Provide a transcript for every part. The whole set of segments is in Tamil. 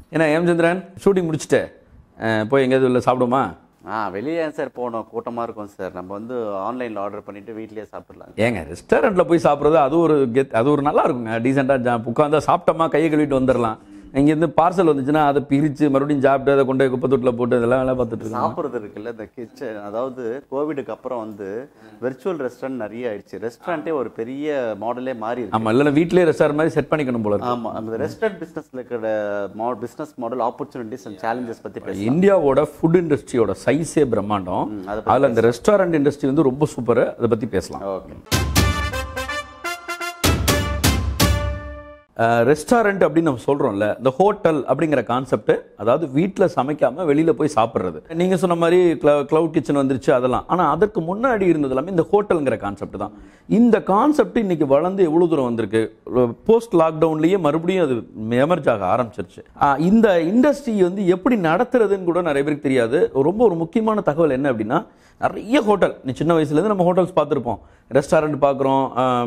ஏன்னா ஹேமச்சந்திரன் ஷூட்டிங் முடிச்சுட்டு அஹ், போய் எங்கேயாவது உள்ள சாப்பிடுமா ஆ வெளியே ஏன் சார் போகணும் கூட்டமாக இருக்கும் சார் நம்ம வந்து ஆன்லைனில் ஆர்டர் பண்ணிட்டு வீட்லயே சாப்பிடலாம் ஏங்க ரெஸ்டாரண்ட்டில் போய் சாப்பிட்றது அது ஒரு கெத் அது ஒரு நல்லா இருக்குங்க டீசெண்டாக உட்காந்தா சாப்பிட்டோமா கையை கழுவிட்டு வந்துடலாம் இங்கேருந்து பார்சல் வந்துச்சுன்னா அதை பிரித்து மறுபடியும் சாப்பிட்டு அதை கொண்டு போய் குப்பை தொட்டில் போட்டு இதெல்லாம் வேலை பார்த்துட்டு இருக்காங்க சாப்பிட்றது இருக்குல்ல இந்த கிச்சன் அதாவது கோவிடுக்கு அப்புறம் வந்து வெர்ச்சுவல் ரெஸ்டாரண்ட் நிறைய ஆயிடுச்சு ரெஸ்டாரண்ட்டே ஒரு பெரிய மாடலே மாறி இருக்கு ஆமாம் இல்லைன்னா வீட்டிலே ரெஸ்டாரண்ட் மாதிரி செட் பண்ணிக்கணும் போல இருக்கு ஆமா அந்த ரெஸ்டாரண்ட் பிசினஸ்ல இருக்கிற மா business model opportunities and challenges பத்தி பேசலாம் இந்தியாவோட ஃபுட் இண்டஸ்ட்ரியோட சைஸே பிரம்மாண்டம் அதை அதில் அந்த ரெஸ்டாரண்ட் இண்டஸ்ட்ரி வந்து ரொம்ப சூப்பர் அதை பற்றி பேசலாம் ஓகே ரெஸ்டாரண்ட் அப்படின்னு நம்ம சொல்றோம்ல இந்த ஹோட்டல் அப்படிங்கிற கான்செப்ட் அதாவது வீட்டில் சமைக்காம வெளியில போய் சாப்பிட்றது நீங்க சொன்ன மாதிரி கிளவுட் கிச்சன் வந்துருச்சு அதெல்லாம் ஆனா அதற்கு முன்னாடி இருந்தது எல்லாமே இந்த ஹோட்டல்ங்கிற கான்செப்ட் தான் இந்த கான்செப்ட் இன்னைக்கு வளர்ந்து எவ்வளவு தூரம் வந்திருக்கு போஸ்ட் லாக்டவுன்லயே மறுபடியும் அது எமர்ஜ் ஆக ஆரம்பிச்சிருச்சு ஆஹ் இந்த இண்டஸ்ட்ரி வந்து எப்படி நடத்துறதுன்னு கூட நிறைய பேருக்கு தெரியாது ரொம்ப ஒரு முக்கியமான தகவல் என்ன அப்படின்னா நிறைய ஹோட்டல் நீ சின்ன வயசுலேருந்து நம்ம ஹோட்டல்ஸ் பார்த்துருப்போம் ரெஸ்டாரண்ட் பார்க்குறோம்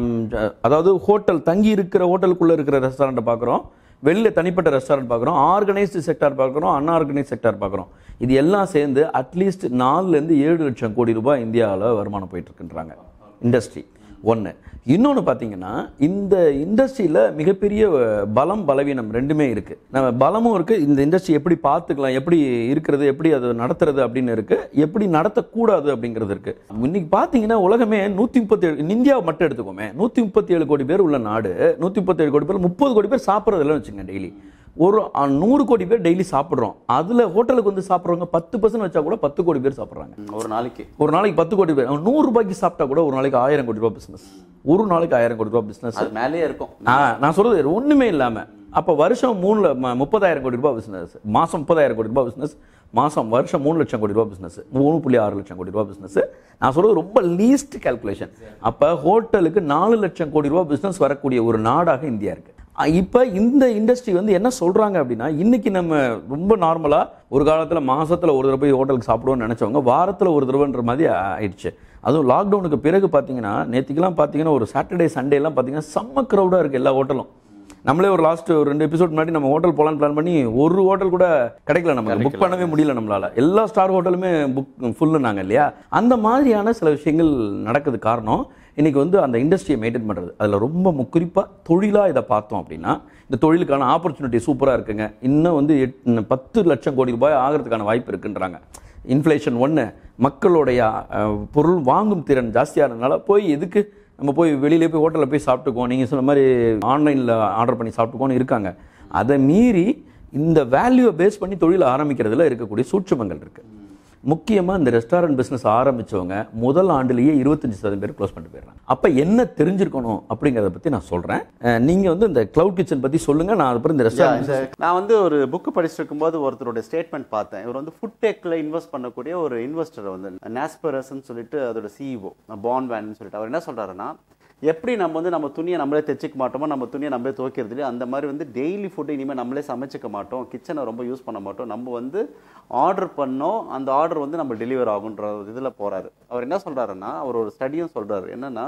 அதாவது ஹோட்டல் தங்கி இருக்கிற ஹோட்டலுக்குள்ளே இருக்கிற ரெஸ்டாரண்ட்டை பார்க்குறோம் வெளியில் தனிப்பட்ட ரெஸ்டாரண்ட் பார்க்குறோம் ஆர்கனைஸ்டு செக்டார் பார்க்குறோம் அன்ஆர்கனைஸ்ட் செக்டார் பார்க்குறோம் இது எல்லாம் சேர்ந்து அட்லீஸ்ட் நாலுலேருந்து ஏழு லட்சம் கோடி ரூபாய் இந்தியாவில் வருமானம் போயிட்டு இருக்குன்றாங்க இண்டஸ்ட்ரி ஒன்று இன்னொன்று பார்த்தீங்கன்னா இந்த இண்டஸ்ட்ரியில் மிகப்பெரிய பலம் பலவீனம் ரெண்டுமே இருக்குது நம்ம பலமும் இருக்குது இந்த இண்டஸ்ட்ரி எப்படி பார்த்துக்கலாம் எப்படி இருக்கிறது எப்படி அது நடத்துறது அப்படின்னு இருக்குது எப்படி நடத்தக்கூடாது அப்படிங்கிறது இருக்குது இன்னைக்கு பார்த்தீங்கன்னா உலகமே நூற்றி முப்பத்தி ஏழு இந்தியாவை மட்டும் எடுத்துக்கோமே நூற்றி முப்பத்தி ஏழு கோடி பேர் உள்ள நாடு நூற்றி முப்பத்தி ஏழு கோடி பேர் முப்பது கோடி பேர் சாப்பிட்றதில்ல வச்சுங்க டெய்லி ஒரு அ, நூறு கோடி பேர் டெய்லி சாப்பிட்றோம் அதில் ஹோட்டலுக்கு வந்து சாப்பிட்றவங்க பத்து பர்சன்ட் வச்சா கூட பத்து கோடி பேர் சாப்பிட்றாங்க ம், ஒரு நாளைக்கு ஒரு நாளைக்கு பத்து கோடி பேர் அவன் நூறு ரூபாய்க்கு சாப்பிட்டா கூட ஒரு நாளைக்கு ஆயிரம் கோடி ரூபாய் பிசினஸ் ஒரு நாளைக்கு ஆயிரம் கோடி ரூபாய் பிசினஸ் அது மேலேயே இருக்கும் நான் சொல்றது ஒண்ணுமே இல்லாம அப்ப வருஷம் மூணுல ம- முப்பதாயிரம் கோடி ரூபாய் பிசினஸ் மாசம் முப்பதாயிரம் கோடி ரூபாய் பிசினஸ் மாசம் வருஷம் மூணு லட்சம் கோடி ரூபாய் பிசினஸ் மூணு புள்ளி ஆறு லட்சம் கோடி ரூபாய் பிசினஸ் நான் சொல்றது ரொம்ப லீஸ்ட் கால்குலேஷன் அப்ப ஹோட்டலுக்கு நாலு லட்சம் கோடி ரூபாய் பிசினஸ் வரக்கூடிய ஒரு நாடாக இந்தியா இருக்கு அஹ் இப்ப இந்த இண்டஸ்ட்ரி வந்து என்ன சொல்றாங்க அப்படின்னா இன்னைக்கு நம்ம ரொம்ப நார்மலா ஒரு காலத்துல மாசத்துல ஒரு தடவை போய் ஹோட்டலுக்கு சாப்பிடுவோம்னு நினைச்சவங்க வாரத்துல ஒரு தடவைன்ற மாதிரி ஆயிடுச்சு அதுவும் லாக்டவுனுக்கு பிறகு பார்த்தீங்கன்னா நேற்றுக்கெல்லாம் பார்த்தீங்கன்னா ஒரு சாட்டர்டே சண்டே எல்லாம் பார்த்தீங்கன்னா செம்ம க்ரௌடாக இருக்குது எல்லா ஹோட்டலும் நம்மளே ஒரு லாஸ்ட் ஒரு ரெண்டு எபிசோட் முன்னாடி நம்ம ஹோட்டல் போலான்னு பிளான் பண்ணி ஒரு ஹோட்டல் கூட கிடைக்கல நமக்கு புக் பண்ணவே முடியல நம்மளால எல்லா ஸ்டார் ஹோட்டலுமே புக் ஃபுல்லுனாங்க இல்லையா அந்த மாதிரியான சில விஷயங்கள் நடக்குது காரணம் இன்னைக்கு வந்து அந்த இண்டஸ்ட்ரியை மெயின்டைன் பண்ணுறது அதில் ரொம்ப மு- குறிப்பா தொழிலாக இதை பார்த்தோம் அப்படின்னா இந்த தொழிலுக்கான ஆப்பர்ச்சுனிட்டி சூப்பராக இருக்குங்க இன்னும் வந்து எட் பத்து லட்சம் கோடி ரூபாய் ஆகிறதுக்கான வாய்ப்பு இருக்குன்றாங்க இன்ஃப்ளேஷன் ஒன்று மக்களுடைய அஹ், பொருள் வாங்கும் திறன் ஜாஸ்தியானதுனால போய் எதுக்கு நம்ம போய் வெளியிலே போய் ஹோட்டலில் போய் சாப்பிட்டுக்குவோம் நீங்கள் சொன்ன மாதிரி ஆன்லைனில் ஆர்டர் பண்ணி சாப்பிட்டுக்கோன்னு இருக்காங்க அதை மீறி இந்த வேல்யூவை பேஸ் பண்ணி தொழில் ஆரம்பிக்கிறதுல இருக்கக்கூடிய சூட்சுமங்கள் இருக்கு முக்கியமாக இந்த ரெஸ்டாரண்ட் பிஸ்னஸ் ஆரம்பிச்சவங்க முதல் ஆண்டுலேயே இருபத்தஞ்சு சதவீதம் பேர் க்ளோஸ் பண்ணிட்டு போயிடுறாங்க அப்போ என்ன தெரிஞ்சிருக்கணும் அப்படிங்கிறத பற்றி நான் சொல்கிறேன் நீங்கள் வந்து இந்த க்ளவுட் கிச்சன் பற்றி சொல்லுங்கள் நான் அதுக்கப்புறம் இந்த ரெஸ்டாரண்ட் இந்த நான் வந்து ஒரு புக் படிச்சுட்டு இருக்கும்போது ஒருத்தரோட ஸ்டேட்மெண்ட் பார்த்தேன் இவர் வந்து ஃபுட் டெக்ல இன்வெஸ்ட் பண்ணக்கூடிய ஒரு இன்வெஸ்டர் வந்து நாஸ்பரஸ்ன்னு சொல்லிட்டு அதோட சிஇஓ பான் வேன் சொல்லிட்டு அவர் என்ன சொல்றாருன்னா எப்படி நம்ம வந்து நம்ம துணியை நம்மளே தைச்சிக்க மாட்டோமோ நம்ம துணியை நம்மளே துவைக்கிறது இல்லையோ அந்த மாதிரி வந்து டெய்லி ஃபுட்டு இனிமேல் நம்மளே சமைச்சிக்க மாட்டோம் கிச்சனை ரொம்ப யூஸ் பண்ண மாட்டோம் நம்ம வந்து ஆர்டர் பண்ணோம் அந்த ஆர்டர் வந்து நம்ம டெலிவர் ஆகுன்ற ஒரு இதில் போறாரு அவர் என்ன சொல்றாருன்னா அவர் ஒரு ஸ்டடியும் சொல்றாரு என்னன்னா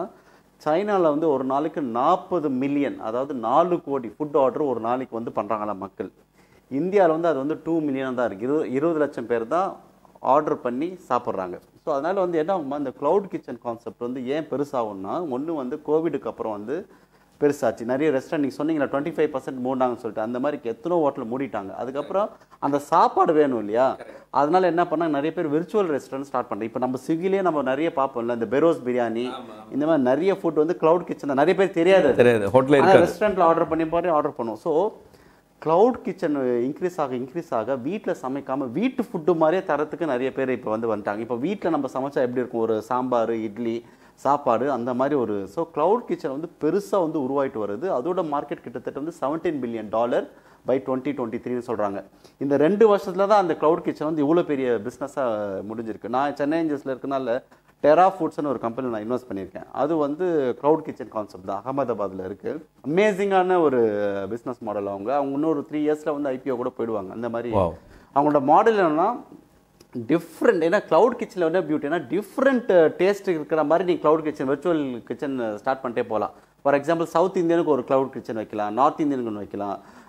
சைனால வந்து ஒரு நாளைக்கு நாற்பது மில்லியன் அதாவது நாலு கோடி ஃபுட் ஆர்டர் ஒரு நாளைக்கு வந்து பண்றாங்களா மக்கள் இந்தியாவில் வந்து அது வந்து டூ மில்லியன் தான் இருக்கு இருபது இருபது லட்சம் பேர் தான் ஆர்டர் பண்ணி சாப்பிட்றாங்க ஸோ அதனால வந்து என்ன ஆகுமா இந்த க்ளவுட் கிச்சன் கான்செப்ட் வந்து ஏன் பெருசாகும்னா ஒன்று வந்து கோவிடுக்கு அப்புறம் வந்து பெருசாச்சு நிறைய ரெஸ்டாரண்ட் நீங்கள் சொன்னீங்களா டுவெண்ட்டி ஃபைவ் பர்சன்ட் மூடினாங்கன்னு சொல்லிட்டு அந்த மாதிரி எத்தனோ ஹோட்டல் மூடிட்டாங்க அதுக்கப்புறம் அந்த சாப்பாடு வேணும் இல்லையா அதனால என்ன பண்ணாங்க நிறைய பேர் விர்ச்சுவல் ரெஸ்டாரண்ட் ஸ்டார்ட் பண்ணுறேன் இப்போ நம்ம ஸ்விக்கிலேயே நம்ம நிறைய பார்ப்போம்ல இந்த பெரோஸ் பிரியாணி இந்த மாதிரி நிறைய ஃபுட் வந்து க்ளவுட் கிச்சன் நிறைய பேர் தெரியாது அது. தெரியாது ஹோட்டலே ஆனா இருக்காது ரெஸ்டாரண்ட்ல ஆர்டர் பண்ணி பாரு ஆர்டர் பண்ணுவோம் ஸோ க்ளவுட் கிச்சன் இன்க்ரீஸ் ஆக இன்க்ரீஸ் ஆக வீட்டில் சமைக்காம வீட்டு ஃபுட்டு மாதிரியே தரத்துக்கு நிறைய பேர் இப்போ வந்து வந்துட்டாங்க இப்போ வீட்டில் நம்ம சமைச்சா எப்படி இருக்கும் ஒரு சாம்பார் இட்லி சாப்பாடு அந்த மாதிரி ஒரு ஸோ க்ளவுட் கிச்சன் வந்து பெருசாக வந்து உருவாயிட்டு வருது அதோட மார்க்கெட் கிட்டத்தட்ட வந்து 17 billion dollar by twenty twenty த்ரீன்னு சொல்கிறாங்க இந்த ரெண்டு வருஷத்துல தான் அந்த க்ளவுட் கிச்சன் வந்து இவ்வளோ பெரிய பிஸ்னஸாக முடிஞ்சிருக்கு நான் சென்னை ஏஞ்சல்ஸில் இருக்கனால டெரா ஃபுட்ஸ்னு ஒரு கம்பெனி நான் இன்வெஸ்ட் பண்ணியிருக்கேன் அது வந்து க்ளவுட் கிச்சன் கான்செப்ட் தான் அகமதாபாத்தில் இருக்குது அமேசிங்கான ஒரு பிஸ்னஸ் மாடல் அவங்க அவங்க இன்னொரு த்ரீ இயர்ஸில் வந்து ஐபிஓ கூட போயிடுவாங்க அந்த மாதிரி Wow. அவங்களோட மாடல் என்னன்னா டிஃப்ரெண்ட் ஏன்னா க்ளவுட் கிச்சனில் வந்து பியூட்டினா டிஃப்ரெண்ட் டேஸ்ட் இருக்கிற மாதிரி நீ cloud kitchen virtual kitchen start பண்ணிட்டே போகலாம் ஃபார் எக்ஸாம்பிள் சவுத் இந்தியனுக்கு ஒரு க்ளவுட் கிச்சன் வைக்கலாம் நார்த் இந்தியனுக்கு ஒன்று வைக்கலாம்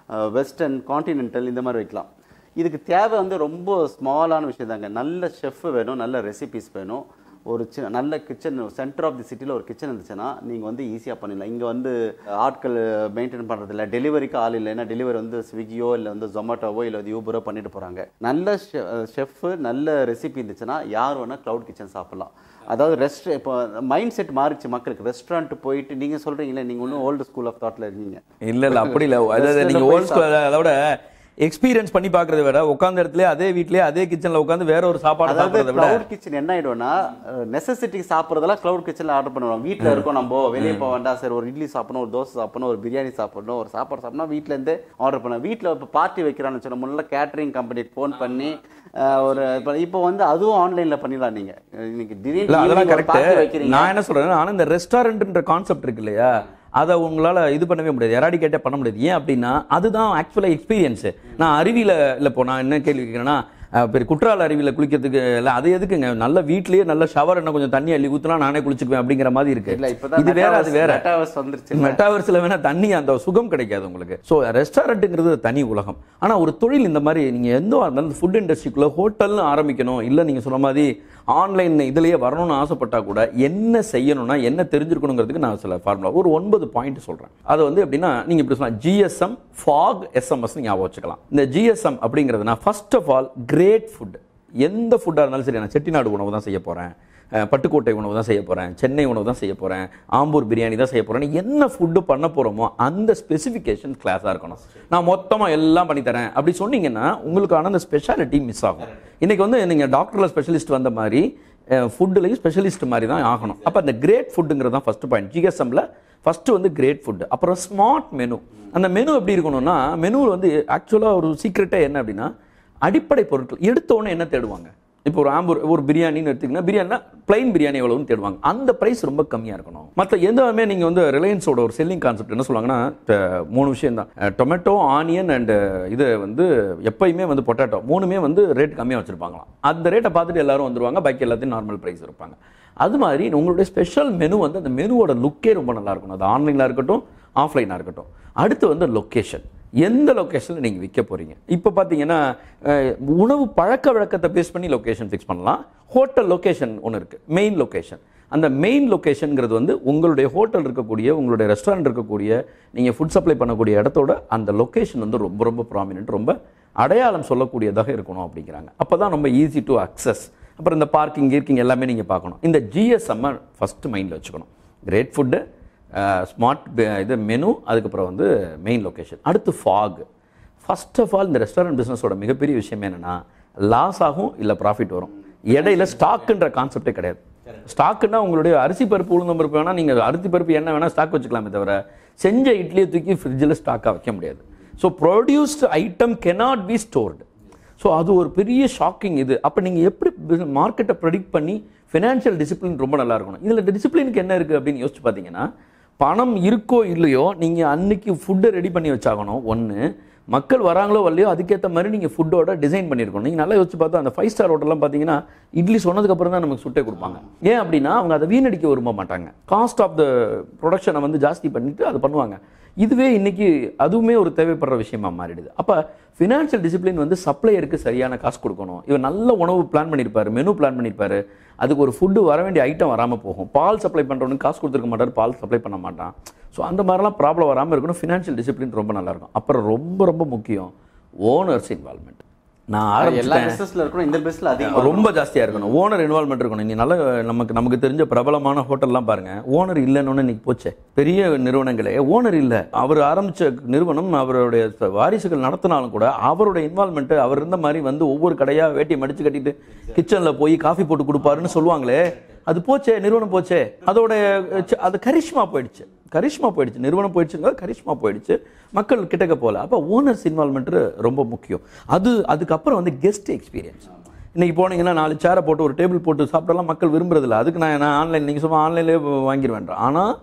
வெஸ்டர்ன் காண்டினென்டல் இந்த மாதிரி வைக்கலாம் இதுக்கு தேவை வந்து ரொம்ப ஸ்மாலான விஷயம் தாங்க நல்ல ஷெஃப் வேணும் நல்ல ரெசிபிஸ் வேணும் ஒரு சின்ன நல்ல கிச்சன் சென்டர் ஆஃப் தி சிட்டியில் ஒரு கிச்சன் இருந்துச்சுன்னா நீங்கள் வந்து ஈஸியாக பண்ணிடலாம் இங்கே வந்து ஆட்கள் மெயின்டைன் பண்ணுறது இல்லை டெலிவரிக்கு ஆள் இல்லை ஏன்னா டெலிவரி வந்து ஸ்விக்கியோ இல்லை வந்து ஜொமேட்டோவோ இல்லை வந்து யூபரோ பண்ணிட்டு போகிறாங்க நல்ல ஷெஃப் நல்ல ரெசிபி இருந்துச்சுன்னா யார் வேணால் க்ளவுட் கிச்சன் சாப்பிட்லாம் அதாவது ரெஸ்ட் இப்போ மைண்ட் செட் மாறிச்சு மக்களுக்கு ரெஸ்டாரண்ட் போயிட்டு நீங்கள் சொல்கிறீங்களே நீங்கள் இன்னும் ஓல்டு ஸ்கூல் ஆஃப் தாட்டில் இருக்கீங்க இல்ல இல்ல அப்படி இல்ல அதாவது Restaurant நீங்க போய் ஓல்ட் ஸ்கூல் அதோட எக்ஸ்பீரியன்ஸ் பண்ணி பாக்குறத விட உட்கார்ந்த இடத்துல அதே வீட்லயே அதே கிச்சன்ல உட்கார்ந்து வேற ஒரு சாப்பாடு அதாவது சாப்பிடுறத விட கிளவுட் கிச்சன் என்ன ஆயிடும்னா நெசசிட்டி சாப்பிட்றதெல்லாம் கிளவுட் கிச்சன்ல ஆர்டர் பண்ணுவோம் வீட்டில் இருக்கோம் நம்ம வெளியே போக வேண்டாம் சரி ஒரு இட்லி சாப்பிடணும் ஒரு தோசை சாப்பிடணும் ஒரு பிரியாணி சாப்பிடணும் ஒரு சாப்பாடு சாப்பிடணும் வீட்ல இருந்தே ஆர்டர் பண்ணலாம் வீட்டில் இப்போ பார்ட்டி வைக்கிறான்னு சொன்ன முன்னாடி கேட்டரிங் கம்பெனிக்கு ஃபோன் பண்ணி அஹ், ஒரு இப்போ இப்போ வந்து அதுவும் ஆன்லைன்ல பண்ணிடலாம் நீங்க இன்னைக்கு இல்ல அதெல்லாம் திடீர்னு பார்ட்டி கரெக்ட் வைக்கிறீங்க நான் என்ன சொல்றேன் ஆனா இந்த ரெஸ்டாரண்ட்ன்ற கான்செப்ட் இருக்கு இல்லையா அதை உங்களால இது பண்ணவே முடியாது எராடிகேட்டே பண்ண முடியாது ஏன் அப்படின்னா அதுதான் ஆக்சுவலா எக்ஸ்பீரியன்ஸ் நான் அறிவியல இல்ல இப்போ நான் என்ன கேள்வி கேட்கிறேன்னா அஹ், பெரிய குற்றால அருவியில குளிக்கிறதுக்கு இல்ல அது எதுக்குங்க நல்ல வீட்லயே நல்ல ஷவர் என்ன கொஞ்சம் தண்ணி அள்ளி ஊத்துனா நானே குளிச்சுக்குவேன் அப்படிங்கிற மாதிரி இருக்கு இல்ல இப்பதான் இது வேற அது வேற மெட்டாவர்ஸ் வந்துருச்சு மெட்டாவர்ஸ்ல வேணா தண்ணி அந்த சுகம் கிடைக்காது உங்களுக்கு ஸோ ரெஸ்டாரண்ட்டுங்கிறது தனி உலகம் ஆனா ஒரு தொழில் இந்த மாதிரி நீங்க எந்த இருந்தாலும் ஃபுட் இண்டஸ்ட்ரிக்குள்ள ஹோட்டல்னு ஆரம்பிக்கணும் இல்ல நீங்க சொன்ன மாதிரி ஆன்லைன் இதுலயே வரணும்னு ஆசைப்பட்டா கூட என்ன செய்யணும்னா என்ன தெரிஞ்சிருக்கணுங்கிறதுக்கு நான் சில ஃபார்முலா ஒரு ஒன்பது பாயிண்ட் சொல்றேன் அது வந்து எப்படின்னா நீங்க இப்படி சொல்லலாம் ஜிஎஸ்எம் ஃபாக் எஸ்எம்எஸ் ஞாபகம் வச்சுக்கலாம் இந்த ஜிஎஸ்எம் அப்படிங்கிறதுனா first of all great food எந்த ஃபுட்டாக இருந்தாலும் சரி நான் செட்டிநாடு உணவு தான் செய்ய போறேன் அஹ் பட்டுக்கோட்டை உணவு தான் செய்ய போகிறேன் சென்னை உணவு தான் செய்ய போகிறேன் ஆம்பூர் பிரியாணி தான் செய்ய போகிறேன் என்ன ஃபுட்டு பண்ண போகிறோமோ அந்த ஸ்பெசிஃபிகேஷன் கிளாஸாக இருக்கணும் நான் மொத்தமாக எல்லாம் பண்ணி தரேன் அப்படி சொன்னீங்கன்னா உங்களுக்கான அந்த ஸ்பெஷாலிட்டி மிஸ் ஆகும் இன்னைக்கு வந்து நீங்கள் டாக்டரில் ஸ்பெஷலிஸ்ட் வந்த மாதிரி ஃபுட்டுலையும் ஸ்பெஷலிஸ்ட் மாதிரி தான் ஆகணும் அப்போ அந்த கிரேட் ஃபுட்டுங்கிறது தான் ஃபஸ்ட்டு பாயிண்ட் ஜிஎஸ்எம்ல ஃபஸ்ட்டு வந்து கிரேட் ஃபுட் அப்புறம் ஸ்மார்ட் மெனு அந்த மெனு எப்படி இருக்கணும்னா மெனுவில் வந்து ஆக்சுவலாக ஒரு சீக்ரெட்டே என்ன அப்படின்னா அடிப்படை பொருட்கள் எடுத்த உடனே என்ன தேடுவாங்க இப்போ ஒரு ஆம்பூர் ஒரு பிரியாணின்னு எடுத்தீங்கன்னா பிரியாணினா பிளைன் பிரியாணி எவ்வளவுன்னு தேடுவாங்க அந்த பிரைஸ் ரொம்ப கம்மியாக இருக்கணும் மற்ற எந்தவுமே நீங்கள் வந்து ரிலையன்ஸோட ஒரு செல்லிங் கான்செப்ட் என்ன சொல்லுவாங்கன்னா ட- மூணு விஷயம் தான் டொமேட்டோ ஆனியன் அண்ட் இது வந்து எப்பயுமே வந்து பொட்டேட்டோ மூணுமே வந்து ரேட் கம்மியாக வச்சிருப்பாங்களாம் அந்த ரேட்டை பார்த்துட்டு எல்லாரும் வந்துருவாங்க பாக்கி எல்லாத்தையும் நார்மல் ப்ரைஸ் இருப்பாங்க அது மாதிரி உங்களுடைய ஸ்பெஷல் மெனு வந்து அந்த மெனுவோட லுக்கே ரொம்ப நல்லா இருக்கணும் அது ஆன்லைனாக இருக்கட்டும் ஆஃப்லைனாக இருக்கட்டும் அடுத்து வந்து லொக்கேஷன் எந்த லொக்கேஷனில் நீங்கள் விற்க போகிறீங்க இப்போ பார்த்தீங்கன்னா அஹ், உணவு பழக்க வழக்கத்தை பேஸ் பண்ணி லொக்கேஷன் ஃபிக்ஸ் பண்ணலாம் ஹோட்டல் லொக்கேஷன் ஒன்று இருக்குது மெயின் லொக்கேஷன் அந்த மெயின் லொக்கேஷனுங்கிறது வந்து உங்களுடைய ஹோட்டல் இருக்கக்கூடிய உங்களுடைய ரெஸ்டாரண்ட் இருக்கக்கூடிய நீங்கள் ஃபுட் சப்ளை பண்ணக்கூடிய இடத்தோட அந்த லொக்கேஷன் வந்து ரொம்ப ரொம்ப ப்ராமினென்ட் ரொம்ப அடையாளம் சொல்லக்கூடியதாக இருக்கணும் அப்படிங்கிறாங்க அப்போ தான் ரொம்ப ஈஸி டு அக்சஸ் அப்புறம் இந்த பார்க்கிங் கீர்க்கிங் எல்லாமே நீங்கள் பார்க்கணும் இந்த ஜிஎஸ்எம்மை ஃபஸ்ட்டு மைண்டில் வச்சுக்கணும் கிரேட் ஃபுட்டு ஸ்மார்ட் இது மெனு அதுக்கப்புறம் வந்து மெயின் லொக்கேஷன் அடுத்து ஃபாக் ஃபர்ஸ்ட் ஆஃப் ஆல் இந்த ரெஸ்டாரண்ட் பிஸ்னஸோட மிகப்பெரிய விஷயம் என்னன்னா லாஸ் ஆகும் இல்லை ப்ராஃபிட் வரும் இடையில ஸ்டாக்குன்ற கான்செப்டே கிடையாது ஸ்டாக்குன்னா உங்களுடைய அரிசி பருப்பு உளுந்தம் பருப்பு வேணா நீங்கள் அரிசி பருப்பு என்ன வேணா ஸ்டாக் வச்சுக்கலாமே தவிர செஞ்ச இட்லியை தூக்கி ஃப்ரிட்ஜில் ஸ்டாக்காக வைக்க முடியாது so produced item cannot be stored so அது ஒரு பெரிய ஷாக்கிங் இது அப்போ நீங்கள் எப்படி மார்க்கெட்டை ப்ரெடிக்ட் பண்ணி ஃபினான்ஷியல் டிசிப்ளின் ரொம்ப நல்லா இருக்கணும் இதில் டிசிப்ளினுக்கு என்ன இருக்குது அப்படின்னு யோசிச்சு பார்த்தீங்கன்னா பணம் இருக்கோ இல்லையோ நீங்கள் அன்னைக்கு ஃபுட்டை ரெடி பண்ணி வச்சாகணும் ஒன்று மக்கள் வராங்களோ வரலையோ அதுக்கேற்ற மாதிரி நீங்கள் ஃபுட்டோட டிசைன் பண்ணியிருக்கணும் நீங்கள் நல்லா யோசிச்சு பார்த்தா அந்த ஃபைவ் ஸ்டார் ஹோட்டல்லாம் பார்த்தீங்கன்னா இட்லி சொன்னதுக்கு அப்புறம் தான் நமக்கு சுட்டே கொடுப்பாங்க ஏன் அப்படின்னா அவங்க அதை வீணடிக்க விரும்ப மாட்டாங்க காஸ்ட் ஆஃப் த ப்ரொடக்ஷனை வந்து ஜாஸ்தி பண்ணிட்டு அதை பண்ணுவாங்க இதுவே இன்னைக்கு அதுவுமே ஒரு தேவைப்படுற விஷயமா மாறிடுது அப்போ ஃபினான்ஷியல் டிசிப்ளின் வந்து சப்ளையருக்கு சரியான காசு கொடுக்கணும் இவர் நல்ல உணவு பிளான் பண்ணியிருப்பாரு மெனு பிளான் பண்ணியிருப்பாரு அதுக்கு ஒரு ஃபுட்டு வர வேண்டிய ஐட்டம் வராமல் போகும் பால் சப்ளை பண்ணுறவனுக்கு காசு கொடுத்துருக்க மாட்டார் பால் சப்ளை பண்ண மாட்டான் ஸோ அந்த மாதிரிலாம் ப்ராப்ளம் வராமல் இருக்கணும் ஃபினான்ஷியல் டிசிப்ளின் ரொம்ப நல்லா இருக்கும் அப்புறம் ரொம்ப ரொம்ப முக்கியம் ஓனர்ஸ் இன்வால்மெண்ட் நான் எல்லா ஆரம்பிச்சிட்டேன் பிசினஸ்ல இருக்கணும் இந்த பிசினஸ்ல அதிகமாக ரொம்ப ஜாஸ்தியா இருக்கணும் ஓனர் இன்வால்மெண்ட் இருக்கணும் நீ நல்ல நமக்கு நமக்கு தெரிஞ்ச பிரபலமான ஹோட்டல்லாம் பாருங்க ஓனர் இல்லைன்னு இன்னைக்கு போச்சே பெரிய நிறுவனங்களே ஓனர் இல்ல அவர் ஆரம்பிச்ச நிறுவனம் அவருடைய வாரிசுகள் நடத்தினாலும் கூட அவருடைய இன்வால்மெண்ட் அவர் இருந்த மாதிரி வந்து ஒவ்வொரு கடையா வேட்டி மடிச்சு கட்டிட்டு கிச்சன்ல போய் காஃபி போட்டு கொடுப்பாருன்னு சொல்லுவாங்களே அது போச்சே நிறுவனம் போச்சே அதோட அஹ், அது கரிஷ்மா போயிடுச்சு கரிஷ்மா போயிடுச்சு நிறுவனம் போயிடுச்சுங்க கரிஷ்மா போயிடுச்சு மக்கள் கிட்டக்க போல அப்போ ஓனர்ஸ் இன்வால்மெண்ட் ரொம்ப முக்கியம் அது அதுக்கப்புறம் வந்து கெஸ்ட் எக்ஸ்பீரியன்ஸ் இன்னைக்கு போனீங்கன்னா நாலு சேரை போட்டு ஒரு டேபிள் போட்டு சாப்பிட்டலாம் மக்கள் விரும்புறதில்ல அதுக்கு நான் நான் ஆன்லைன் நீங்கள் சும்மா ஆன்லைன்லேயே வாங்கிடுவேன் ஆனால்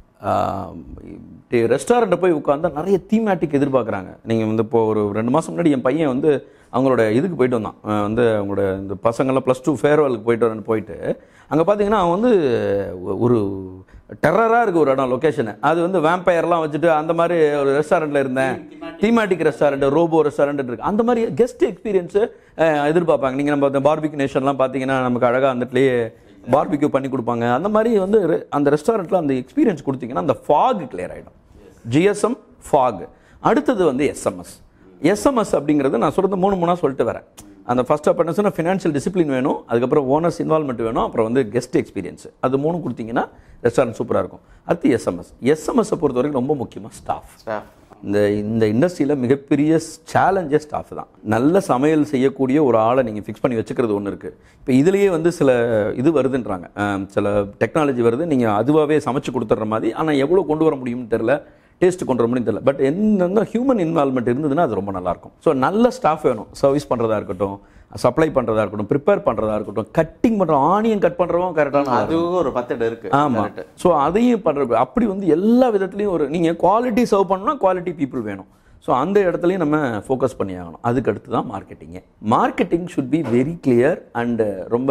ரெஸ்டாரண்ட்டை போய் உட்காந்தா நிறைய தீமேட்டிக் எதிர்பார்க்குறாங்க நீங்கள் வந்து இப்போ ஒரு ரெண்டு மாதம் முன்னாடி என் பையன் வந்து அவங்களோட இதுக்கு போயிட்டு வந்தான் அஹ் வந்து அவங்களோட இந்த பசங்கள்லாம் ப்ளஸ் டூ ஃபேர்வெலுக்கு போயிட்டு வரேன்னு போயிட்டு அங்கே பார்த்தீங்கன்னா அவன் வந்து ஒரு டெரரா இருக்கு ஒரு இடம் லொகேஷன் அது வந்து வேம்பயர்லாம் வச்சுட்டு அந்த மாதிரி ஒரு ரெஸ்டாரண்ட்ல இருந்தேன் தீமாட்டிக் ரெஸ்டாரண்ட் ரோபோ ரெஸ்டாரண்ட் இருக்கு அந்த மாதிரி கெஸ்ட் எக்ஸ்பீரியன்ஸ் எதிர்பார்ப்பாங்க நீங்க நம்ம இந்த பார்பிக் நேஷன்லாம் பார்த்தீங்கன்னா நமக்கு அழகா அந்த இடத்துலயே பார்பிக்யூ பண்ணி கொடுப்பாங்க அந்த மாதிரி வந்து re- அந்த ரெஸ்டாரண்ட்ல அந்த எக்ஸ்பீரியன்ஸ் கொடுத்தீங்கன்னா அந்த ஃபாக் கிளியர் ஆயிடும் ஜிஎஸ்எம் ஃபாக் அடுத்தது வந்து எஸ்எம்எஸ் எஸ்எம்எஸ் அப்படிங்கிறது நான் சொல்றது மூணு மூணா சொல்லிட்டு வரேன் அந்த ஃபர்ஸ்ட் ஆஃப் என்ன ஃபினான்ஷியல் டிசிப்ளின் வேணும் அதுக்கப்புறம் ஓனர்ஸ் இன்வால்மெண்ட் வேணும் அப்புறம் வந்து கெஸ்ட் எக்ஸ்பீரியன்ஸ் அது மூணு கொடுத்தீங்கன்னா ரெஸ்டாரண்ட் சூப்பராக இருக்கும் அடுத்து எஸ்எம்எஸ் எஸ்எம்எஸை பொறுத்த வரைக்கும் ரொம்ப முக்கியமாக ஸ்டாஃப் Staff. இந்த இந்த இண்டஸ்ட்ரியில் மிகப்பெரிய சேலஞ்சே ஸ்டாஃப் தான் நல்ல சமையல் செய்யக்கூடிய ஒரு ஆளை நீங்கள் ஃபிக்ஸ் பண்ணி வச்சுக்கிறது ஒன்று இருக்குது இப்போ இதுலேயே வந்து சில இது வருதுன்றாங்க அஹ் சில டெக்னாலஜி வருது நீங்கள் அதுவாகவே சமைச்சு கொடுத்துட்ற மாதிரி ஆனால் எவ்வளோ கொண்டு வர முடியும்னு தெரில டேஸ்ட் கொண்டு வர முடியும் தெரியல பட் என்ன ஹியூமன் இன்வால்மெண்ட் இருந்ததுன்னா அது ரொம்ப நல்லாயிருக்கும் ஸோ நல்ல ஸ்டாஃப் வேணும் சர்வீஸ் பண்ணுறதா இருக்கட்டும் சப்ளை பண்ணுறதா இருக்கட்டும் ப்ரிப்பேர் பண்ணுறதா இருக்கட்டும் கட்டிங் பண்ணுறோம் ஆனியன் கட் பண்ணுறவங்க கரெக்டான அதுவும் ஒரு மெத்தட் இருக்கு ஆமா Correct. ஸோ அதையும் பண்ற அப்படி வந்து எல்லா விதத்துலையும் ஒரு நீங்க குவாலிட்டி சர்வ் பண்ணணும்னா குவாலிட்டி பீப்புள் வேணும் ஸோ அந்த இடத்துலையும் நம்ம ஃபோக்கஸ் பண்ணி ஆகணும் அதுக்கு அடுத்து தான் மார்க்கெட்டிங்கு marketing should be very clear and ரொம்ப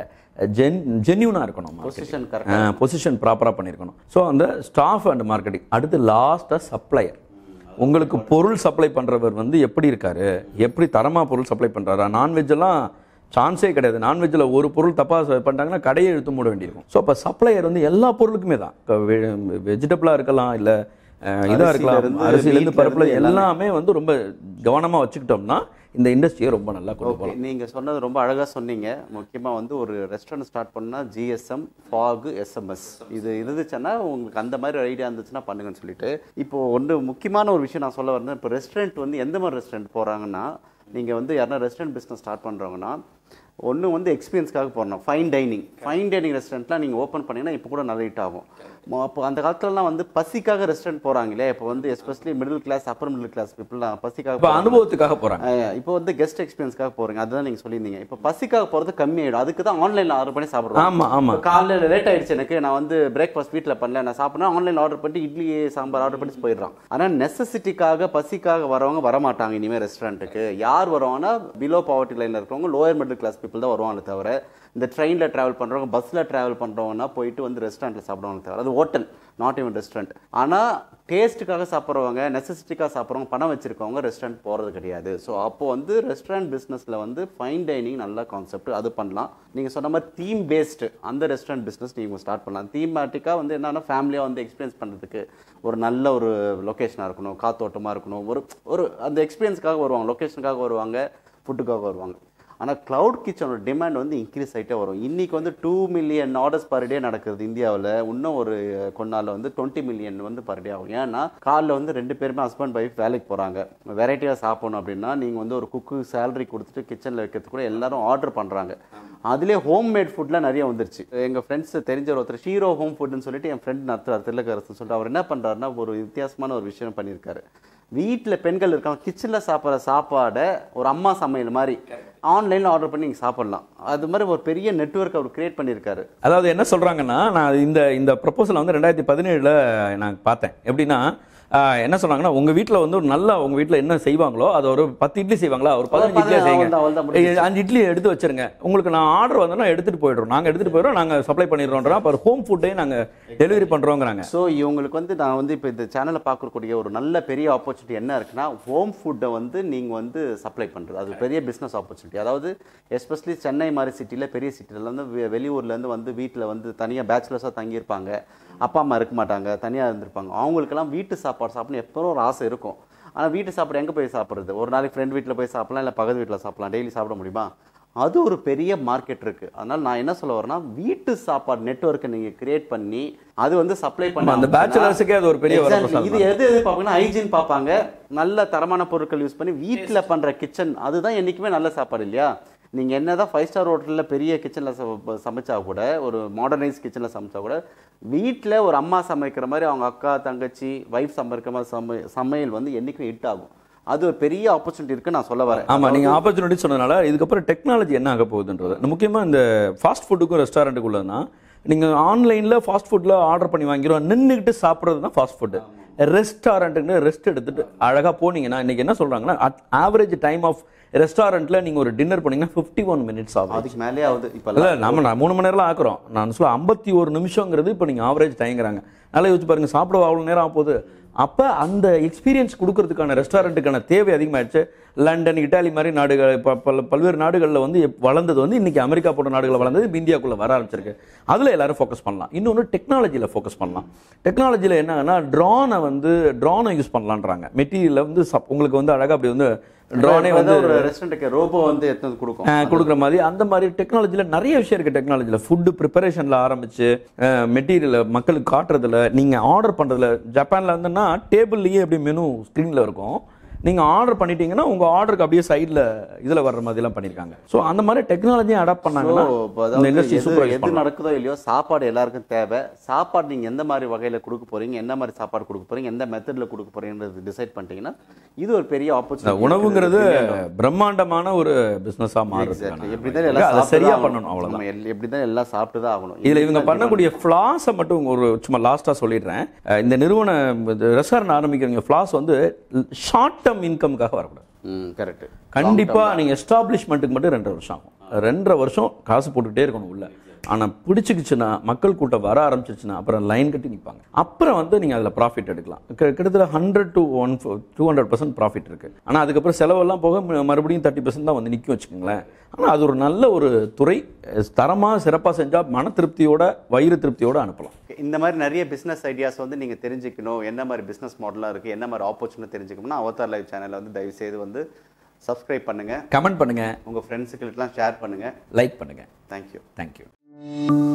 ஜென் ஜென்யூனாக இருக்கணும் Position correct. பொசிஷன் ப்ராப்பராக பண்ணியிருக்கணும் ஸோ அந்த ஸ்டாஃப் அண்ட் மார்க்கெட்டிங் அடுத்து லாஸ்ட்டாக சப்ளையர் உங்களுக்கு பொருள் சப்ளை பண்ணுறவர் வந்து எப்படி இருக்காரு எப்படி தரமாக பொருள் சப்ளை பண்ணுறாரா நான்வெஜ் எல்லாம் சான்ஸே கிடையாது நான்வெஜ்ஜில் ஒரு பொருள் தப்பாக பண்ணிட்டாங்கன்னா கடையை இழுத்து மூட வேண்டியிருக்கும் ஸோ அப்போ சப்ளையர் வந்து எல்லா பொருளுக்குமே தான் வெஜிடபிளாக இருக்கலாம் இல்லை இதாக இருக்கலாம் இருந்து, அரிசியிலேருந்து meatல பருப்பில் இருந்து எல்லாமே வந்து ரொம்ப கவனமாக வச்சுக்கிட்டோம்னா இந்த இண்டஸ்ட்ரியை ரொம்ப நல்லா கொண்டு ஓகே போகலாம் நீங்க சொன்னது ரொம்ப அழகா சொன்னீங்க முக்கியமா வந்து ஒரு ரெஸ்டாரண்ட் ஸ்டார்ட் பண்ணா ஜிஎஸ்எம் ஃபாக் எஸ்எம்எஸ் இது இருந்துச்சுன்னா உங்களுக்கு அந்த மாதிரி ஐடியா இருந்துச்சுன்னா பண்ணுங்கன்னு சொல்லிட்டு இப்போ ஒன்று முக்கியமான ஒரு விஷயம் நான் சொல்ல வரேன் இப்போ ரெஸ்டாரண்ட் வந்து எந்த மாதிரி ரெஸ்டாரண்ட் போறாங்கன்னா நீங்க வந்து யாருன்னா ரெஸ்டாரண்ட் பிஸ்னஸ் ஸ்டார்ட் பண்றவங்கன்னா ஒன்று வந்து எக்ஸ்பீரியன்ஸ்க்காக போடணும் ஃபைன் டைனிங் ஃபைன் டைனிங் ரெஸ்டாரண்ட்லாம் நீங்கள் ஓப்பன் பண்ணீங்கன்னா இப்போ கூட நல்ல ஹிட் ஆகும் மொ- அப்போ அந்த காலத்துலலாம் வந்து பசிக்காக ரெஸ்டாரண்ட் போகிறாங்களே இப்போ வந்து especially middle class upper middle class பீப்புளெலாம் பசிக்காக இப்போ போறாங்க. அனுபவத்துக்காக போகிறாங்க அஹ் இப்போ வந்து கெஸ்ட் எக்ஸ்பீரியன்ஸ்க்காக போறீங்க அதுதான் நீங்க சொல்லியிருந்தீங்க இப்போ பசிக்காக போறது கம்மி ஆயிடும் அதுக்கு தான் ஆன்லைன்ல ஆர்டர் பண்ணி சாப்பிடுறோம் ஆமா ஆமா இப்போ காலைல லேட் ஆயிடுச்சு எனக்கு நான் வந்து பிரேக்ஃபாஸ்ட் வீட்ல பண்ணல நான் சாப்பிடணும் ஆன்லைன்ல ஆர்டர் பண்ணிட்டு இட்லி சாம்பார் ஆர்டர் பண்ணி போயிடுறான் ஆனா நெசசிட்டிக்காக பசிக்காக வரவங்க வர மாட்டாங்க இனிமே ரெஸ்டாரண்ட்டுக்கு யார் வருவாங்கன்னா பிலோ பாவர்ட்டி லைன்ல இருக்கிறவங்க லோயர் மிடில் கிளாஸ் பீப்புள் தான் வருவாங்களே தவிர இந்த ட்ரெயின்ல டிராவல் பண்றவங்க பஸ்ல டிராவல் பண்றவங்கன்னா போயிட்டு வந்து ரெஸ்டாரண்ட்ல சாப்பிடுவாங்க தவிர அது ஹோட்டல் நாட் ஈவன் ரெஸ்டாரண்ட் ஆனா டேஸ்ட்டுக்காக சாப்பிட்றவங்க நெசசிட்டிக்காக சாப்பிட்றவங்க பணம் வச்சிருக்கவங்க ரெஸ்டாரண்ட் போறது கிடையாது ஸோ அப்போ வந்து ரெஸ்டாரண்ட் பிஸ்னஸ்ல வந்து ஃபைன் டைனிங் நல்ல கான்செப்ட் அது பண்ணலாம் நீங்க சொன்ன மாதிரி தீம் பேஸ்டு அந்த ரெஸ்டாரண்ட் பிஸ்னஸ் நீங்க ஸ்டார்ட் பண்ணலாம் தீமேட்டிக்காக வந்து என்னன்னா ஃபேமிலியாக வந்து எக்ஸ்பீரியன்ஸ் பண்றதுக்கு ஒரு நல்ல ஒரு லொக்கேஷனாக இருக்கணும் காத்தோட்டமா இருக்கணும் ஒரு ஒரு அந்த எக்ஸ்பீரியன்ஸ்க்காக வருவாங்க லொக்கேஷனுக்காக வருவாங்க ஃபுட்டுக்காக வருவாங்க ஆனா கிளவுட் கிச்சனோட டிமாண்ட் வந்து இன்க்ரீஸ் ஆயிட்டே வரும் இன்னைக்கு வந்து two million orders per day நடக்குது இந்தியாவில் இன்னும் ஒரு கொண்டால வந்து டுவெண்ட்டி மில்லியன் வந்து பர் டே ஆகும் ஏன்னா காலைல வந்து ரெண்டு பேருமே ஹஸ்பண்ட் ஒய்ஃப் வேலைக்கு போறாங்க வெரைட்டியாக சாப்பிடணும் அப்படின்னா நீங்க வந்து ஒரு குக்கு சேலரி கொடுத்துட்டு கிச்சனில் வைக்கிறதுக்கு கூட எல்லாரும் ஆர்டர் பண்றாங்க அதுலேயே ஹோம் மேட் ஃபுட்லாம் நிறைய வந்துருச்சு எங்க ஃப்ரெண்ட்ஸ் தெரிஞ்ச ஒருத்தர் ஷீரோ ஹோம் ஃபுட்னு சொல்லிட்டு என் ஃப்ரெண்ட் நடத்துறாரு திருலக்கரசுன்னு சொல்லிட்டு அவர் என்ன பண்றாருன்னா ஒரு வித்தியாசமான ஒரு விஷயம் பண்ணியிருக்காரு வீட்டில் பெண்கள் இருக்காங்க கிச்சனில் சாப்பிட்ற சாப்பாடை ஒரு அம்மா சமையல் மாதிரி ஆன்லைனில் ஆர்டர் பண்ணி நீங்கள் சாப்பிடலாம் அது மாதிரி ஒரு பெரிய நெட்வொர்க் அவர் கிரியேட் பண்ணியிருக்காரு அதாவது என்ன சொல்றாங்கன்னா நான் இந்த இந்த ப்ரொபோசல் வந்து ரெண்டாயிரத்தி பதினேழுல நான் பார்த்தேன் எப்படின்னா ஆஹ், என்ன சொன்னாங்கன்னா உங்க வீட்ல வந்து ஒரு நல்ல உங்க வீட்ல என்ன செய்வாங்களோ அது ஒரு பத்து இட்லி செய்வாங்களா ஒரு பதினஞ்சு இட்லியா அவ்வளவுதான், செய்யுங்க அவ்வளவுதான் முடிஞ்சுச்சு. ஏய், அஞ்சு இட்லி எடுத்து வச்சிருங்க உங்களுக்கு நான் ஆர்டர் வந்தோம்னா எடுத்துட்டு போயிடுறோம் நாங்க எடுத்துட்டு போயிடுறோம் நாங்க சப்ளை பண்ணிடுறோம் அப்புறம் ஹோம் ஃபுட்டே நாங்க டெலிவரி பண்றோங்கிறாங்க ஸோ இவங்களுக்கு வந்து நான் வந்து இப்போ இந்த சேனலை பார்க்கக்கூடிய ஒரு நல்ல பெரிய ஆப்பர்ச்சுனிட்டி என்ன இருக்குன்னா ஹோம் ஃபுட்டை வந்து நீங்கள் வந்து சப்ளை பண்ணுறது அது பெரிய பிஸ்னஸ் ஆப்பர்ச்சுனிட்டி அதாவது எஸ்பெஷலி சென்னை மாதிரி சிட்டியில் பெரிய சிட்டியில் வந்து வெ- வெளியூர்லேருந்து வந்து வீட்டில் வந்து தனியாக பேச்சுலர்ஸாக தங்கியிருப்பாங்க அப்பா அம்மா இருக்க மாட்டாங்க தனியாக இருந்திருப்பாங்க அவங்களுக்கெல்லாம் வீட்டு சாப்பாடு சாப்பிடணும் எப்போதும் ஒரு ஆசை இருக்கும் ஆனால் வீட்டு சாப்பாடு எங்கே போய் சாப்பிட்றது ஒரு நாளைக்கு ஃப்ரெண்ட் வீட்டில் போய் சாப்பிடலாம் இல்லை பக்கத்து வீட்டில் சாப்பிடலாம் டெய்லி சாப்பிட முடியுமா அது ஒரு பெரிய மார்க்கெட் இருக்கு அதனால நான் என்ன சொல்ல வரேன்னா வீட்டு சாப்பாடு நெட்வொர்க்கை நீங்க கிரியேட் பண்ணி அது வந்து சப்ளை பண்ணி அந்த bachelors-க்கே அது ஒரு பெரிய வரப்பிரசாதம் இது எது எது பார்ப்பாங்கன்னா ஹைஜீன் பார்ப்பாங்க நல்ல தரமான பொருட்கள் யூஸ் பண்ணி வீட்டில் பண்ற கிச்சன் அதுதான் என்னைக்குமே நல்ல சாப்பாடு இல்லையா நீங்க என்னதான் ஃபைவ் ஸ்டார் ஹோட்டல்ல பெரிய கிச்சன்ல சமைச்சா கூட ஒரு மாடர்னைஸ் கிச்சன்ல சமைச்சா கூட வீட்டில் ஒரு அம்மா சமைக்கிற மாதிரி அவங்க அக்கா தங்கச்சி வைஃப் சமைக்கிற மாதிரி சமை சமையல் வந்து என்னைக்கும் ஹிட் ஆகும் அது ஒரு பெரிய ஆப்பர்ச்சுனிட்டி இருக்கு நான் சொல்ல வரேன் ஆமா நீங்க ஆப்பர்ச்சுனிட்டி சொன்னதுனால இதுக்கப்புறம் டெக்னாலஜி என்ன ஆக போகுதுன்றது முக்கியமா இந்த ஃபாஸ்ட் ஃபுட்டுக்கும் ரெஸ்டாரண்ட்டுக்குள்ளதுனா நீங்க ஆன்லைன்ல ஃபாஸ்ட் ஃபுட்ல ஆர்டர் பண்ணி வாங்கிறோம் நின்றுக்கிட்டு சாப்பிட்றது தான் ஃபாஸ்ட் ஃபுட்டு ரெஸ்டாரண்ட்டுன்னு ரெஸ்ட் எடுத்துட்டு அழகா போனீங்கன்னா இன்னைக்கு என்ன சொல்றாங்கன்னா ஆவரேஜ் டைம் ஆஃப் ரெஸ்டாரண்ட்ல நீங்க ஒரு டின்னர் போனீங்கன்னா ஃபிஃப்டி ஒன் மினிட்ஸ் ஆகும் அதுக்கு மேலே ஆகுது இப்போ இல்ல நம்ம நான் மூணு மணி நேரம்லாம் ஆக்குறோம் நான் சொல்ல ஐம்பத்தி ஒரு நிமிஷங்கிறது இப்போ நீங்க ஆவரேஜ் டைங்கிறாங்க நல்லா யோசிச்சு பாருங்க சாப்பிட அவ்வளோ நேரம் ஆக போகுது அப்ப அந்த எக்ஸ்பீரியன்ஸ் கொடுக்கறதுக்கான ரெஸ்டாரண்ட்டுக்கான தேவை அதிகமாயிடுச்சு லண்டன் இட்டாலி மாதிரி நாடுகள் ப- பல பல்வேறு நாடுகளில் வந்து எப்- வளர்ந்தது வந்து இன்னைக்கு அமெரிக்கா போன்ற நாடுகளில் வளர்ந்தது இப்போ இந்தியாக்குள்ள வர ஆரம்பிச்சிருக்கு அதுல எல்லாரும் ஃபோக்கஸ் பண்ணலாம் இன்னொன்று டெக்னாலஜியில் ஃபோக்கஸ் பண்ணலாம் டெக்னாலஜியில் என்னன்னா ட்ரானை வந்து ட்ரானை யூஸ் பண்ணலான்றாங்க மெட்டீரியலில் வந்து சப்- உங்களுக்கு வந்து அழகா அப்படி வந்து ட்ரானே வந்து ஒரு ரெஸ்டாரண்ட்டுக்கு ரோபோ வந்து எடுத்து வந்து கொடுக்கும் அஹ் கொடுக்குற மாதிரி அந்த மாதிரி டெக்னாலஜியில் நிறைய விஷயம் இருக்குது டெக்னாலஜியில் ஃபுட்டு ப்ரிப்பரேஷனில் ஆரம்பிச்சு மெட்டீரியலை மக்களுக்கு காட்டுறதுல நீங்கள் ஆர்டர் பண்ணுறதுல ஜப்பானில் இருந்தேன்னா டேபிள்லேயே அப்படியே மெனு ஸ்க்ரீனில் இருக்கும் நீங்கள் ஆர்டர் பண்ணிட்டீங்கன்னா உங்கள் ஆர்டருக்கு அப்படியே சைடில் இதில் வர்ற மாதிரிலாம் பண்ணியிருக்காங்க ஸோ அந்த மாதிரி டெக்னாலஜியும் அடாப்ட் பண்ணாங்கன்னா So, இப்ப இந்த அதாவது இண்டஸ்ட்ரி எது- சூப்பர் எது நடக்குதோ இல்லையோ சாப்பாடு எல்லாருக்கும் தேவை சாப்பாடு நீங்க எந்த மாதிரி வகையில கொடுக்க போறீங்க என்ன மாதிரி சாப்பாடு கொடுக்க போறீங்க எந்த மெத்தட்ல கொடுக்க போறீங்கன்றது டிசைட் பண்ணிட்டீங்கன்னா இது ஒரு பெரிய ஆப்பர்ச்சுனிட்டி உணவுங்கிறது பிரம்மாண்டமான ஒரு பிஸ்னஸாக மாறுது எப்படி தான் எல்லாம் அதை சாப்பிட்டு சரியா தான் பண்ணணும் ஆகணும். அவ்வளோதான் நம்ம எல்- எப்படி தான் எல்லாம் சாப்பிட்டு தான் ஆகணும் இதுல இவங்க பண்ணக்கூடிய ஃப்ளாஸை மட்டும் ஒரு சும்மா லாஸ்டா சொல்லிடுறேன் அஹ் இந்த நிறுவன ரெஸ்டாரண்ட் ஆரம்பிக்கிறவங்க ஃப்ளாஸ் வந்து ஷார்ட் டேர்ம் இன்கம்காக வரக்கூடாது ம் கரெக்ட் கண்டிப்பா நீங்க எஸ்டாப்ளிஷ்மெண்ட்டுக்கு மட்டும் ரெண்டரை வருஷம் ஆகும் ரெண்டரை வருஷம் காசு போட்டுக்கிட்டே இருக்கணும் உள்ள ஆனா பிடிச்சிக்கிச்சுன்னா மக்கள் கூட்டம் வர ஆரம்பிச்சிருச்சுன்னா அப்புறம் லைன் கட்டி நிற்பாங்க அப்புறம் வந்து நீங்க அதுல ப்ராஃபிட் எடுக்கலாம் கி- கிட்டத்தட்ட hundred to one two hundred percent profit இருக்கு ஆனா அதுக்கப்புறம் செலவெல்லாம் போக ம- மறுபடியும் தேர்ட்டி பர்சன்ட் தான் வந்து நிற்கும் வச்சுக்கோங்களேன் ஆனா அது ஒரு நல்ல ஒரு துறை தரமா சிறப்பா செஞ்சா மன திருப்தியோட வயிறு திருப்தியோட அனுப்பலாம் இந்த மாதிரி நிறைய பிசினஸ் ஐடியாஸ் வந்து நீங்க தெரிஞ்சுக்கணும் என்ன மாதிரி பிசினஸ் மாடலாக இருக்கு என்ன மாதிரி ஆப்பர்ச்சுனிட்டி தெரிஞ்சுக்கணும்னா அவதார் லைவ் சேனலை வந்து தயவு செய்து வந்து சப்ஸ்கிரைப் பண்ணுங்க கமெண்ட் பண்ணுங்க உங்க ஃப்ரெண்ட்ஸுகளுக்கெல்லாம் ஷேர் பண்ணுங்க லைக் பண்ணுங்க தேங்க்யூ தேங்க்யூ